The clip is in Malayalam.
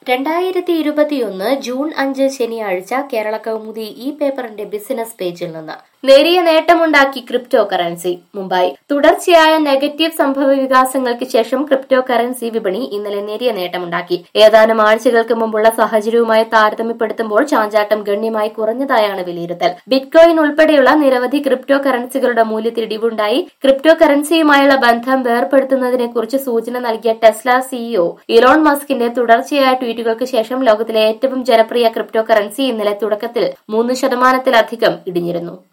രണ്ടായിരത്തി ഇരുപത്തിയൊന്ന് ജൂൺ അഞ്ച് ശനിയാഴ്ച കേരള കൗമുദി ഈ പേപ്പറിന്റെ ബിസിനസ് പേജിൽ നിന്ന് നേരിയ നേട്ടമുണ്ടാക്കി ക്രിപ്റ്റോ കറൻസി മുംബൈ തുടർച്ചയായ നെഗറ്റീവ് സംഭവ വികാസങ്ങൾക്ക് ശേഷം ക്രിപ്റ്റോ കറൻസി വിപണി ഇന്നലെ നേരിയ നേട്ടമുണ്ടാക്കി ഏതാനും ആഴ്ചകൾക്ക് മുമ്പുള്ള സാഹചര്യവുമായി താരതമ്യപ്പെടുത്തുമ്പോൾ ചാഞ്ചാട്ടം ഗണ്യമായി കുറഞ്ഞതായാണ് വിലയിരുത്തൽ ബിറ്റ്കോയിൻ ഉൾപ്പെടെയുള്ള നിരവധി ക്രിപ്റ്റോ കറൻസികളുടെ മൂല്യത്തിൽ ഇടിവുണ്ടായി ക്രിപ്റ്റോ കറൻസിയുമായുള്ള ബന്ധം വേർപ്പെടുത്തുന്നതിനെ കുറിച്ച് സൂചന നൽകിയ ടെസ്ല സിഇഒ ഇലോൺ മസ്കിന്റെ തുടർച്ചയായ ട്വീറ്റുകൾക്ക് ശേഷം ലോകത്തിലെ ഏറ്റവും ജനപ്രിയ ക്രിപ്റ്റോ കറൻസി ഇന്നലെ തുടക്കത്തിൽ മൂന്ന് ശതമാനത്തിലധികം ഇടിഞ്ഞിരുന്നു